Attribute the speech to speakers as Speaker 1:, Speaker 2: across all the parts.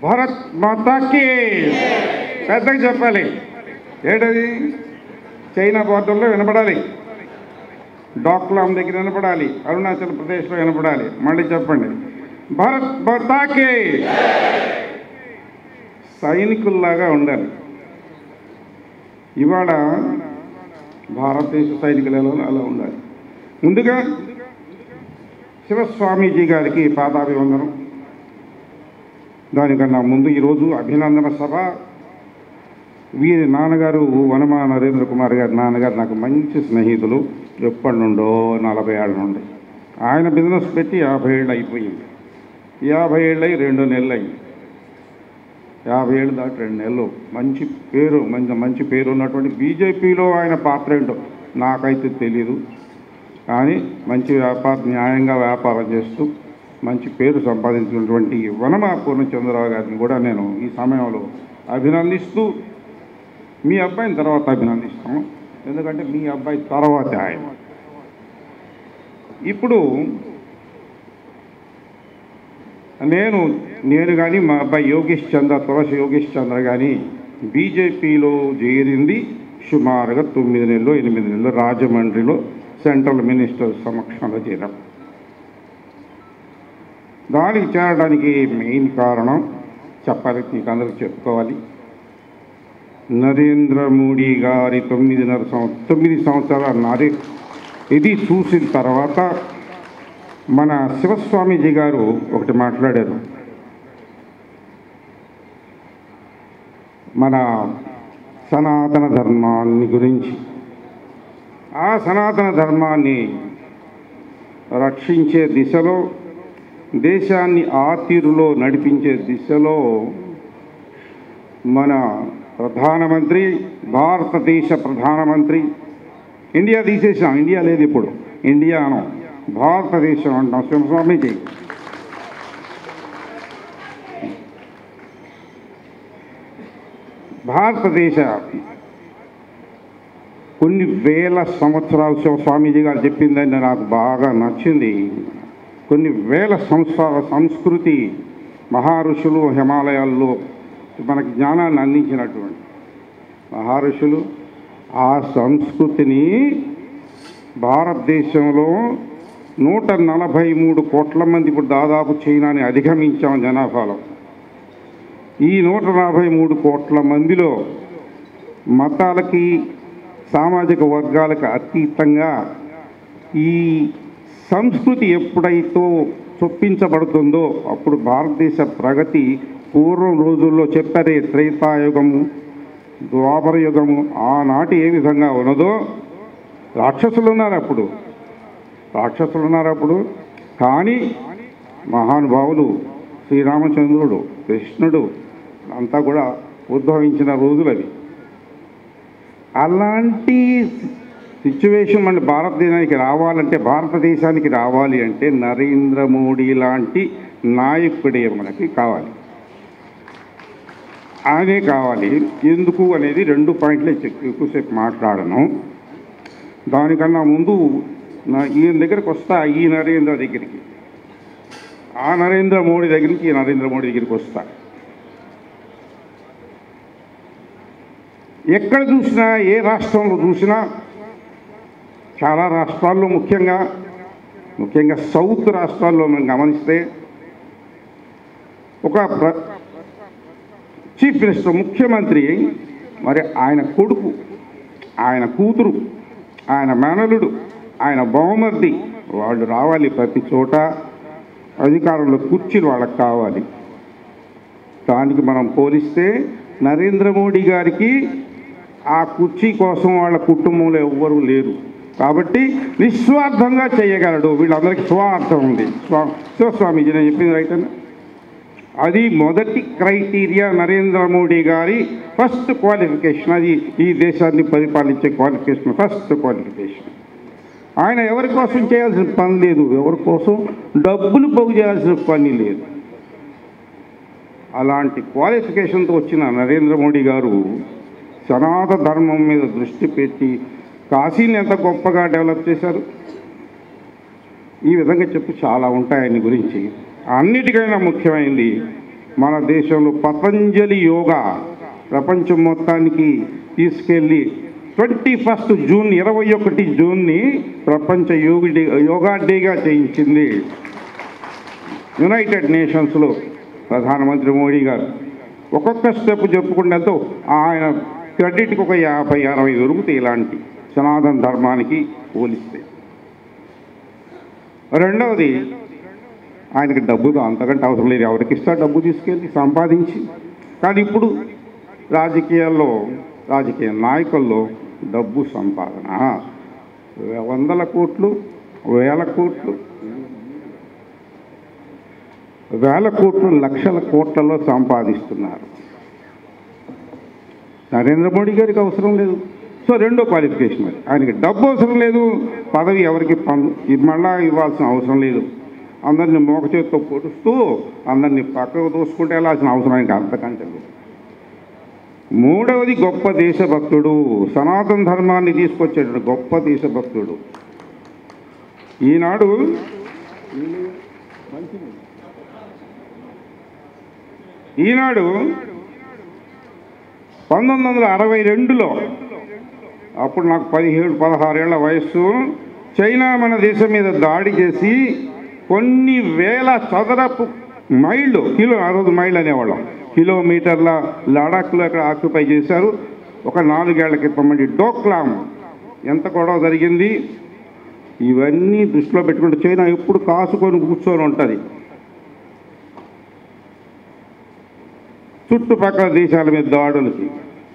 Speaker 1: భారత్ మాతాకి పెద్దగా చెప్పాలి ఏంటది చైనా బోర్డర్లో వినపడాలి డాక్లాం దగ్గర వినపడాలి అరుణాచల్ ప్రదేశ్లో వినపడాలి మళ్ళీ చెప్పండి భారత్ మాతాకి సైనికుల్లాగా ఉండాలి ఇవాళ భారతదేశ సైనికులు ఎలా అలా ఉండాలి ముందుగా శివస్వామీజీ గారికి పాదాభివందనం దానికన్నా ముందు ఈరోజు అభినందన సభ వీరి నాన్నగారు వనమా నరేంద్ర కుమార్ గారి నాన్నగారు నాకు మంచి స్నేహితులు ఎప్పటి నుండో నలభై ఏళ్ళ నుండి ఆయన బిజినెస్ పెట్టి యాభై ఏళ్ళు అయిపోయింది యాభై ఏళ్ళు అయి రెండు నెలలు అయింది యాభై ఏళ్ళు దాటి రెండు నెలలు మంచి పేరు మంచి మంచి పేరు ఉన్నటువంటి బీజేపీలో ఆయన పాత్ర ఏంటో నాకైతే తెలీదు కానీ మంచి వ్యాపార న్యాయంగా వ్యాపారం చేస్తూ మంచి పేరు సంపాదించినటువంటి వనమా పూర్ణచంద్రరావు గారిని కూడా నేను ఈ సమయంలో అభినందిస్తూ మీ అబ్బాయిని తర్వాత అభినందిస్తాము ఎందుకంటే మీ అబ్బాయి తర్వాత ఆయన ఇప్పుడు నేను నేను కానీ మా అబ్బాయి యోగేష్ చంద్ర తులసి యోగేష్ చంద్ర కానీ బీజేపీలో చేరింది సుమారుగా తొమ్మిది నెలలు ఎనిమిది నెలలు రాజమండ్రిలో సెంట్రల్ మినిస్టర్ సమక్షంలో చేరాం దానికి చేరడానికి మెయిన్ కారణం చెప్పాలి మీకు అందరికి చెప్పుకోవాలి నరేంద్ర మోడీ గారి తొమ్మిదిన్నర సంవత్సరం తొమ్మిది సంవత్సరాల నాది ఇది చూసిన తర్వాత మన శివస్వామీజీ గారు ఒకటి మాట్లాడారు మన సనాతన ధర్మాన్ని గురించి ఆ సనాతన ధర్మాన్ని రక్షించే దిశలో దేశాన్ని ఆ తీరులో నడిపించే దిశలో మన ప్రధానమంత్రి భారతదేశ ప్రధానమంత్రి ఇండియా తీసేసాం ఇండియా లేదు ఇప్పుడు ఇండియా అనం భారతదేశం అంటాం శివస్వామిజీ భారతదేశ కొన్ని వేల సంవత్సరాలు శివస్వామీజీ గారు చెప్పిందని నాకు బాగా నచ్చింది కొన్ని వేల సంవత్సరాల సంస్కృతి మహారుషులు హిమాలయాల్లో మనకి జ్ఞానాన్ని అందించినటువంటి మహారుషులు ఆ సంస్కృతిని భారతదేశంలో నూట నలభై మూడు కోట్ల మంది ఇప్పుడు దాదాపు చైనాని అధిగమించాం జనాభాలో ఈ నూట నలభై మూడు కోట్ల మందిలో మతాలకి సామాజిక వర్గాలకు అతీతంగా ఈ సంస్కృతి ఎప్పుడైతే చొప్పించబడుతుందో అప్పుడు భారతదేశ ప్రగతి పూర్వం రోజుల్లో చెప్పారే త్రేతాయుగము ద్వాపర యుగము ఆనాటి ఏ విధంగా ఉన్నదో రాక్షసులు ఉన్నారు అప్పుడు రాక్షసులు ఉన్నారు అప్పుడు కానీ మహానుభావులు శ్రీరామచంద్రుడు కృష్ణుడు అంతా కూడా ఉద్భవించిన రోజులు అవి అలాంటి సిచ్యువేషన్ మన భారతదేశానికి రావాలంటే భారతదేశానికి రావాలి అంటే నరేంద్ర మోడీ లాంటి నాయకుడే మనకి కావాలి ఆయనే కావాలి ఎందుకు అనేది రెండు పాయింట్లే చెక్- ఎక్కువసేపు మాట్లాడను దానికన్నా ముందు నా ఈయన దగ్గరికి వస్తా ఈ నరేంద్ర దగ్గరికి ఆ నరేంద్ర మోడీ దగ్గర నుంచి ఈ నరేంద్ర మోడీ దగ్గరికి వస్తా ఎక్కడ చూసినా ఏ రాష్ట్రంలో చూసినా చాలా రాష్ట్రాల్లో ముఖ్యంగా ముఖ్యంగా సౌత్ రాష్ట్రాల్లో మనం గమనిస్తే ఒక ప్ర చీఫ్ మినిస్టర్ ముఖ్యమంత్రి మరి ఆయన కొడుకు ఆయన కూతురు ఆయన మేనలుడు ఆయన బహుమతి వాళ్ళు రావాలి ప్రతి చోట అధికారంలో కుర్చీలు వాళ్ళకి కావాలి దానికి మనం పోలిస్తే నరేంద్ర మోడీ గారికి ఆ కుర్చీ కోసం వాళ్ళ కుటుంబంలో ఎవ్వరూ లేరు కాబట్టి నిస్వార్థంగా చేయగలడు వీళ్ళందరికీ స్వార్థం ఉంది స్వా శివస్వామీజీ నేను చెప్పింది రైట్ అన్న అది మొదటి క్రైటీరియా నరేంద్ర మోడీ గారి ఫస్ట్ క్వాలిఫికేషన్ అది ఈ దేశాన్ని పరిపాలించే క్వాలిఫికేషన్ ఫస్ట్ క్వాలిఫికేషన్ ఆయన ఎవరి కోసం చేయాల్సిన పని లేదు ఎవరి కోసం డబ్బులు పోగు చేయాల్సిన పని లేదు అలాంటి క్వాలిఫికేషన్తో వచ్చిన నరేంద్ర మోడీ గారు సనాతన ధర్మం మీద దృష్టి పెట్టి కాశీని ఎంత గొప్పగా డెవలప్ చేశారు ఈ విధంగా చెప్పి చాలా ఉంటాయి ఆయన గురించి అన్నిటికైనా ముఖ్యమైనది మన దేశంలో పతంజలి యోగా ప్రపంచం మొత్తానికి తీసుకెళ్ళి ట్వంటీ ఫస్ట్ జూన్ ఇరవై ఒకటి జూన్ని ప్రపంచ యోగి డే యోగా డేగా చేయించింది యునైటెడ్ నేషన్స్లో ప్రధానమంత్రి మోడీ గారు ఒక్కొక్క స్టెప్ చెప్పుకుంటే ఆయన క్రెడిట్కి ఒక యాభై అరవై దొరుకుతాయి ఇలాంటి సనాతన ధర్మానికి పోలిస్తే రెండవది ఆయనకి డబ్బు అంతకంటే అవసరం లేదు ఎవరికి ఇస్తా డబ్బు తీసుకెళ్ళి సంపాదించి కానీ ఇప్పుడు రాజకీయాల్లో రాజకీయ నాయకుల్లో డబ్బు సంపాదన వందల కోట్లు వేల కోట్లు వేల కోట్లు లక్షల కోట్లలో సంపాదిస్తున్నారు నరేంద్ర మోడీ గారికి అవసరం లేదు సో రెండో క్వాలిఫికేషన్ అది ఆయనకి డబ్బు అవసరం లేదు పదవి ఎవరికి పం మళ్ళా ఇవ్వాల్సిన అవసరం లేదు అందరిని మోక చేతితో పొడుస్తూ అందరినీ పక్కకు దూసుకుంటే వెళ్ళాల్సిన అవసరం ఆయనకి అంతకంటే లేదు మూడవది గొప్ప దేశభక్తుడు సనాతన ధర్మాన్ని తీసుకొచ్చేటప్పుడు గొప్ప దేశభక్తుడు ఈనాడు ఈనాడు పంతొమ్మిది వందల అరవై రెండులో అప్పుడు నాకు పదిహేడు పదహారేళ్ల వయస్సు చైనా మన దేశం మీద దాడి చేసి కొన్ని వేల చదరపు మైళ్ళు కిలో ఆ రోజు మైళ్ళు అనేవాళ్ళం కిలోమీటర్ల లడాఖ్లో అక్కడ ఆక్యుపై చేశారు ఒక నాలుగేళ్ల క్రితం మళ్ళీ డోక్లాం ఎంత గొడవ జరిగింది ఇవన్నీ దృష్టిలో పెట్టుకుంటే చైనా ఎప్పుడు కాసుకొని కూర్చొని ఉంటుంది చుట్టుపక్కల దేశాల మీద దాడులకి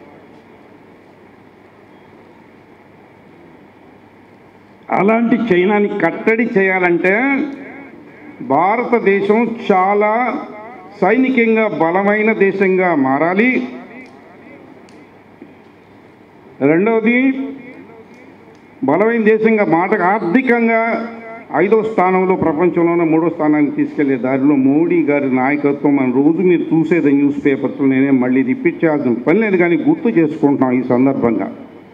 Speaker 1: అలాంటి చైనాని కట్టడి చేయాలంటే భారతదేశం చాలా సైనికంగా బలమైన దేశంగా మారాలి రెండవది బలమైన దేశంగా మాట ఆర్థికంగా ఐదో స్థానంలో ప్రపంచంలోనే మూడో స్థానానికి తీసుకెళ్లే దారిలో మోడీ గారి నాయకత్వం మనం రోజు మీరు చూసేది న్యూస్ పేపర్స్లో నేనే మళ్ళీ రిపీట్ చేయాల్సిన పని లేదు కానీ గుర్తు చేసుకుంటున్నాం ఈ సందర్భంగా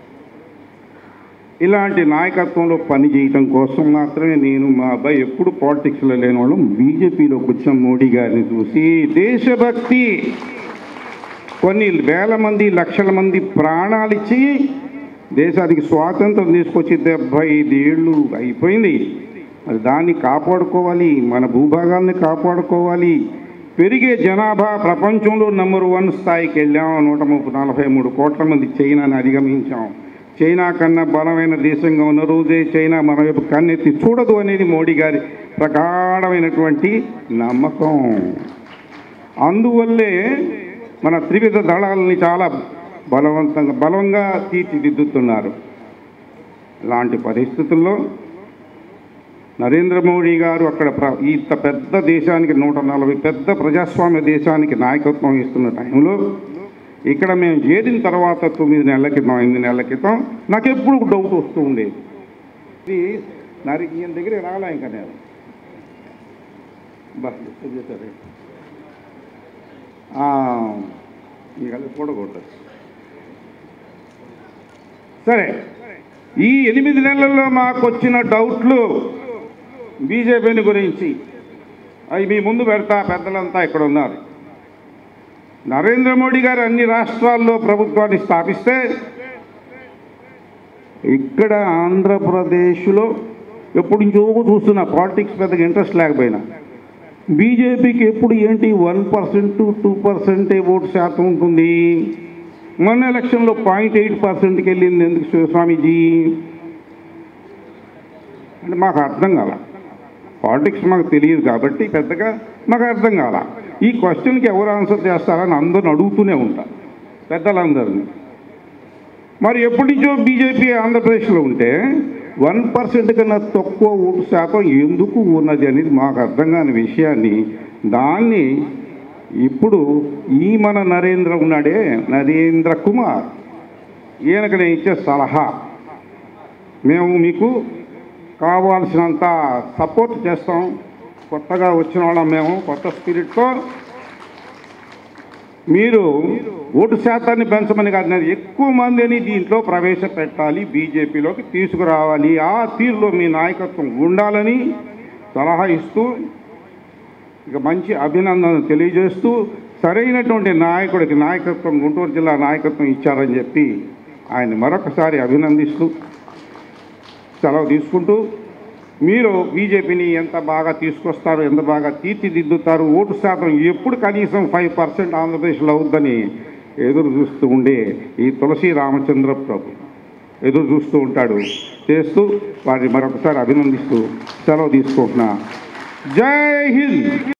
Speaker 1: ఇలాంటి నాయకత్వంలో పని చేయటం కోసం మాత్రమే నేను మా అబ్బాయి ఎప్పుడు పాలిటిక్స్లో లేని వాళ్ళం బీజేపీలోకి వచ్చాం మోడీ గారిని చూసి దేశభక్తి కొన్ని వేల మంది లక్షల మంది ప్రాణాలిచ్చి దేశానికి స్వాతంత్రం తీసుకొచ్చి డెబ్భై ఐదేళ్ళు అయిపోయింది మరి దాన్ని కాపాడుకోవాలి మన భూభాగాల్ని కాపాడుకోవాలి పెరిగే జనాభా ప్రపంచంలో నెంబర్ వన్ స్థాయికి వెళ్ళాం నూట ముప్పై నలభై మూడు కోట్ల మంది చైనాని అధిగమించాం చైనా కన్నా బలమైన దేశంగా ఉన్న రోజే చైనా మన వైపు కన్నెత్తి చూడదు అనేది మోడీ గారి ప్రగాఢమైనటువంటి నమ్మకం అందువల్లే మన త్రివిధ దళాలని చాలా బలవంతంగా బలంగా తీర్చిదిద్దుతున్నారు ఇలాంటి పరిస్థితుల్లో నరేంద్ర మోడీ గారు అక్కడ ప్ర ఇంత పెద్ద దేశానికి నూట నలభై పెద్ద ప్రజాస్వామ్య దేశానికి నాయకత్వం ఇస్తున్న టైంలో ఇక్కడ మేము చేరిన తర్వాత తొమ్మిది నెలల క్రితం ఎనిమిది నెలల క్రితం నాకు ఎప్పుడు డౌట్ వస్తూ ఉండేది ఇది నరి ఈయన దగ్గర రాలే ఇంకా నేను బా డిస్టర్బ్ చేశారే ఇక చూడకూడదు సరే ఈ ఎనిమిది నెలల్లో మాకు వచ్చిన డౌట్లు బీజేపీని గురించి అవి మీ ముందు పెడతా పెద్దలంతా ఇక్కడ ఉన్నారు నరేంద్ర మోడీ గారు అన్ని రాష్ట్రాల్లో ప్రభుత్వాన్ని స్థాపిస్తే ఇక్కడ ఆంధ్రప్రదేశ్లో ఎప్పుడు నుంచో చూస్తున్న పాలిటిక్స్ పెద్దగా ఇంట్రెస్ట్ లేకపోయినా బీజేపీకి ఎప్పుడు ఏంటి వన్ పర్సెంట్ టూ పర్సెంటే ఓటు శాతం ఉంటుంది మొన్న ఎలక్షన్లో పాయింట్ ఎయిట్ పర్సెంట్కి వెళ్ళింది ఎందుకు శివస్వామీజీ అంటే మాకు అర్థం కాల పాలిటిక్స్ మాకు తెలియదు కాబట్టి పెద్దగా మాకు అర్థం కాల ఈ క్వశ్చన్కి ఎవరు ఆన్సర్ చేస్తారని అందరిని అడుగుతూనే ఉంటారు పెద్దలందరినీ మరి ఎప్పటి నుంచో బీజేపీ ఆంధ్రప్రదేశ్లో ఉంటే వన్ పర్సెంట్ కన్నా తక్కువ ఓటు శాతం ఎందుకు ఉన్నది అనేది మాకు అర్థం కాని విషయాన్ని దాన్ని ఇప్పుడు ఈ మన నరేంద్ర ఉన్నాడే నరేంద్ర కుమార్ ఈయనకు నేను ఇచ్చే సలహా మేము మీకు కావాల్సినంత సపోర్ట్ చేస్తాం కొత్తగా వచ్చిన వాళ్ళం మేము కొత్త స్పిరిట్తో మీరు ఓటు శాతాన్ని పెంచమని కాదు నేను ఎక్కువ మందిని దీంట్లో ప్రవేశపెట్టాలి బీజేపీలోకి తీసుకురావాలి ఆ తీరులో మీ నాయకత్వం ఉండాలని సలహా ఇస్తూ ఇక మంచి అభినందన తెలియజేస్తూ సరైనటువంటి నాయకుడికి నాయకత్వం గుంటూరు జిల్లా నాయకత్వం ఇచ్చారని చెప్పి ఆయన మరొకసారి అభినందిస్తూ సెలవు తీసుకుంటూ మీరు బీజేపీని ఎంత బాగా తీసుకొస్తారు ఎంత బాగా తీర్చిదిద్దుతారు ఓటు శాతం ఎప్పుడు కనీసం ఫైవ్ పర్సెంట్ ఆంధ్రప్రదేశ్లో అవుద్దని ఎదురు చూస్తూ ఉండే ఈ తులసి రామచంద్ర ప్రభు ఎదురు చూస్తూ ఉంటాడు చేస్తూ వారిని మరొకసారి అభినందిస్తూ సెలవు తీసుకుంటున్నా జై హింద్